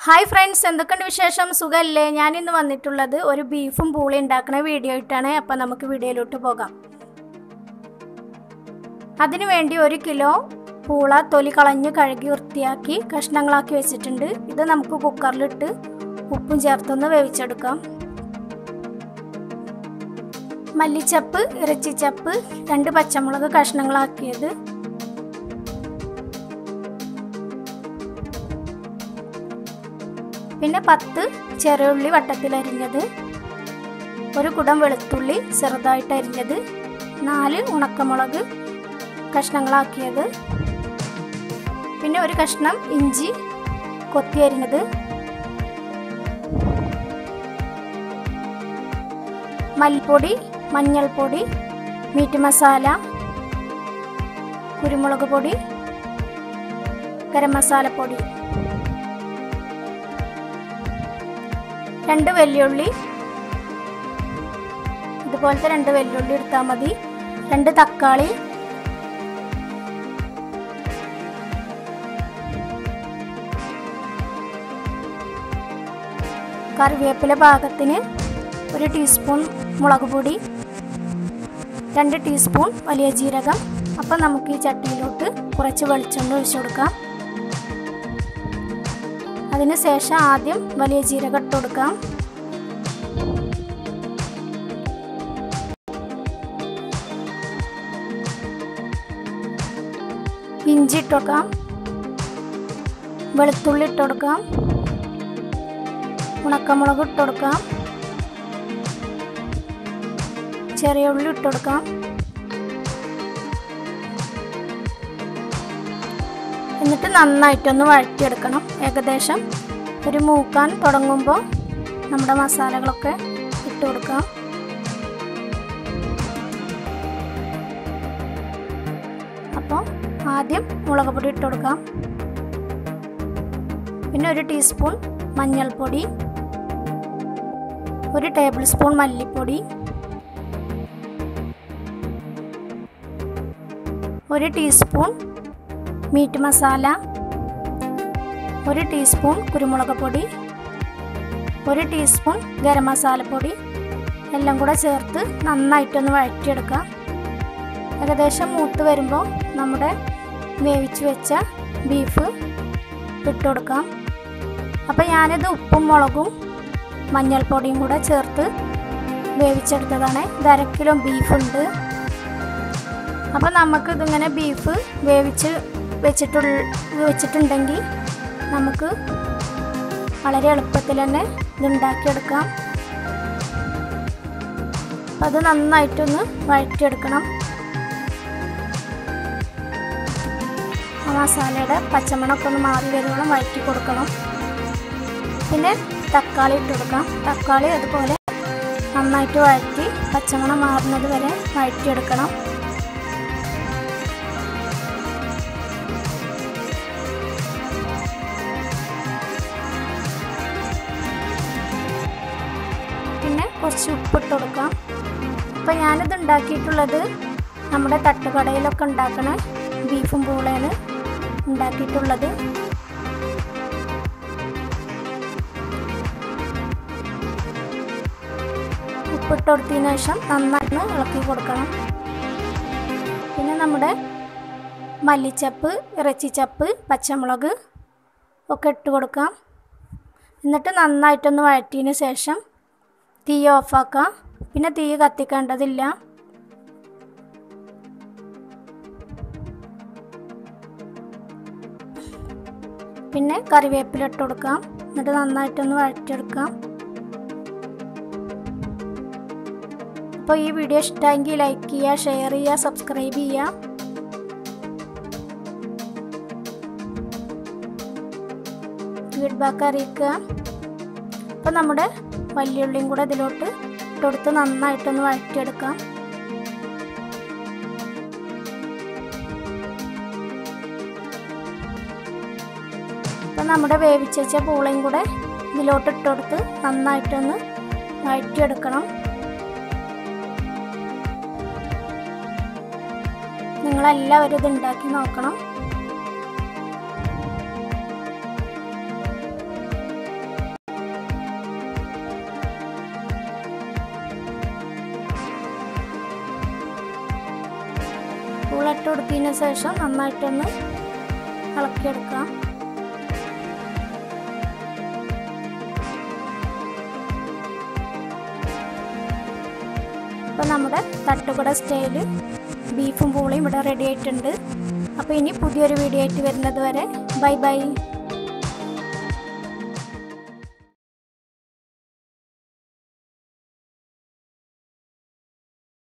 hi friends എന്തൊക്കെയുണ്ട് വിശേഷം സുഖമല്ലേ ഞാനിന്ന് വന്നിട്ടുള്ളത് ഒരു ബീഫും പൂളി ഉണ്ടാക്കുന്ന വീഡിയോ ഇട്ടാണ് അപ്പം നമുക്ക് വീഡിയോയിലോട്ട് പോകാം അതിനു വേണ്ടി ഒരു കിലോ പൂള തൊലി കളഞ്ഞ് കഴുകി വൃത്തിയാക്കി കഷ്ണങ്ങളാക്കി വെച്ചിട്ടുണ്ട് ഇത് നമുക്ക് കുക്കറിലിട്ട് ഉപ്പും ചേർത്തൊന്ന് വേവിച്ചെടുക്കാം മല്ലിച്ചപ്പ് ഇറച്ചിച്ചപ്പ് രണ്ട് പച്ചമുളക് കഷ്ണങ്ങളാക്കിയത് പിന്നെ പത്ത് ചെറിയുള്ളി വട്ടത്തിലരിഞ്ഞത് ഒരു കുടം വെളുത്തുള്ളി ചെറുതായിട്ട് അരിഞ്ഞത് നാല് ഉണക്കമുളക് കഷ്ണങ്ങളാക്കിയത് പിന്നെ ഒരു കഷ്ണം ഇഞ്ചി കൊത്തി അരിഞ്ഞത് മല്ലിപ്പൊടി മഞ്ഞൾപ്പൊടി മീറ്റ് മസാല കുരുമുളക് പൊടി ഗരം മസാലപ്പൊടി രണ്ട് വെല്ലുള്ളി ഇതുപോലത്തെ രണ്ട് വെല്ലുള്ളി എടുത്താൽ മതി രണ്ട് തക്കാളി കറിവേപ്പില പാകത്തിന് ഒരു ടീസ്പൂൺ മുളക് പൊടി രണ്ട് ടീസ്പൂൺ വലിയ ജീരകം അപ്പം നമുക്ക് ഈ ചട്ടിയിലോട്ട് കുറച്ച് വെളിച്ചെണ്ണ ഒഴിച്ചു കൊടുക്കാം അതിന് ശേഷം ആദ്യം വലിയ ജീരകം ഇട്ട് കൊടുക്കാം ഇഞ്ചി ഇട്ട് കൊടുക്കാം വെളുത്തുള്ളി ഇട്ട് കൊടുക്കാം ഉണക്കമുളക് ഇട്ട് കൊടുക്കാം ചെറിയ ഉള്ളി ഇട്ട് കൊടുക്കാം എന്നിട്ട് നന്നായിട്ടൊന്ന് വഴറ്റിയെടുക്കണം ഏകദേശം ഒരു മൂക്കാൻ തുടങ്ങുമ്പോൾ നമ്മുടെ മസാലകളൊക്കെ ഇട്ട് കൊടുക്കാം അപ്പോൾ ആദ്യം മുളക് പൊടി ഇട്ട് കൊടുക്കാം പിന്നെ ഒരു ടീസ്പൂൺ മഞ്ഞൾപ്പൊടി ഒരു ടേബിൾ സ്പൂൺ മല്ലിപ്പൊടി ഒരു ടീസ്പൂൺ മീറ്റ് മസാല ഒരു ടീസ്പൂൺ കുരുമുളക് പൊടി ഒരു ടീസ്പൂൺ ഗരം മസാലപ്പൊടി എല്ലാം കൂടെ ചേർത്ത് നന്നായിട്ടൊന്ന് വഴറ്റിയെടുക്കാം ഏകദേശം മൂത്ത് വരുമ്പോൾ നമ്മുടെ വേവിച്ച് വെച്ച ബീഫ് ഇട്ട് കൊടുക്കാം അപ്പോൾ ഞാനിത് ഉപ്പും മുളകും മഞ്ഞൾപ്പൊടിയും കൂടെ ചേർത്ത് വേവിച്ചെടുത്തതാണ് ഇത് അര കിലോ ബീഫുണ്ട് അപ്പോൾ നമുക്ക് ഇതിങ്ങനെ ബീഫ് വേവിച്ച് വെച്ചിട്ടുള്ള വെച്ചിട്ടുണ്ടെങ്കിൽ നമുക്ക് വളരെ എളുപ്പത്തിൽ തന്നെ ഇതുണ്ടാക്കിയെടുക്കാം അപ്പം അത് നന്നായിട്ടൊന്ന് വഴറ്റിയെടുക്കണം ആ മസാലയുടെ പച്ചമണമൊക്കെ ഒന്ന് മാറി വരുവോളം വഴറ്റി കൊടുക്കണം പിന്നെ തക്കാളി ഇട്ട് കൊടുക്കാം തക്കാളി അതുപോലെ നന്നായിട്ട് വഴറ്റി പച്ചമണം മാറുന്നത് വരെ വഴറ്റിയെടുക്കണം പിന്നെ കുറച്ച് ഉപ്പിട്ട് കൊടുക്കാം അപ്പോൾ ഞാനിത് ഉണ്ടാക്കിയിട്ടുള്ളത് നമ്മുടെ തട്ടുകടയിലൊക്കെ ഉണ്ടാക്കണ ബീഫും പൂളയാണ് ഉണ്ടാക്കിയിട്ടുള്ളത് ഉപ്പിട്ട് കൊടുത്തതിന് ശേഷം നന്നായിട്ട് ഇളക്കി കൊടുക്കണം പിന്നെ നമ്മുടെ മല്ലിച്ചപ്പ് ഇറച്ചിച്ചപ്പ് പച്ചമുളക് ഒക്കെ ഇട്ട് കൊടുക്കാം എന്നിട്ട് നന്നായിട്ടൊന്ന് വഴറ്റിയതിന് ശേഷം തീ ഓഫാക്കാം പിന്നെ തീ കത്തിക്കേണ്ടതില്ല പിന്നെ കറിവേപ്പില ഇട്ട് കൊടുക്കാം എന്നിട്ട് നന്നായിട്ടൊന്ന് വഴറ്റിയെടുക്കാം അപ്പോൾ ഈ വീഡിയോ ഇഷ്ടമെങ്കിൽ ലൈക്ക് ചെയ്യുക ഷെയർ ചെയ്യുക സബ്സ്ക്രൈബ് ചെയ്യുക ഫീഡ്ബാക്ക് അറിയിക്കുക അപ്പോൾ നമ്മുടെ വലിയുള്ളിയും കൂടെ ഇതിലോട്ട് ഇട്ടുകൊടുത്ത് നന്നായിട്ടൊന്ന് വഴറ്റിയെടുക്കാം അപ്പം നമ്മുടെ വേവിച്ച് വെച്ച പൂളയും കൂടെ ഇതിലോട്ട് ഇട്ടുകൊടുത്ത് നന്നായിട്ടൊന്ന് വഴറ്റിയെടുക്കണം നിങ്ങളെല്ലാവരും ഇത് ഉണ്ടാക്കി നോക്കണം ഇട്ട് കൊടുത്തതിന് ശേഷം നന്നായിട്ടൊന്ന് ഇളക്കിയെടുക്കാം അപ്പോൾ നമ്മുടെ തട്ടുകട സ്റ്റൈല് ബീഫും പൂളിയും ഇവിടെ റെഡി ആയിട്ടുണ്ട് അപ്പോൾ ഇനി പുതിയൊരു വീഡിയോ ആയിട്ട് വരുന്നത് വരെ ബൈ ബൈ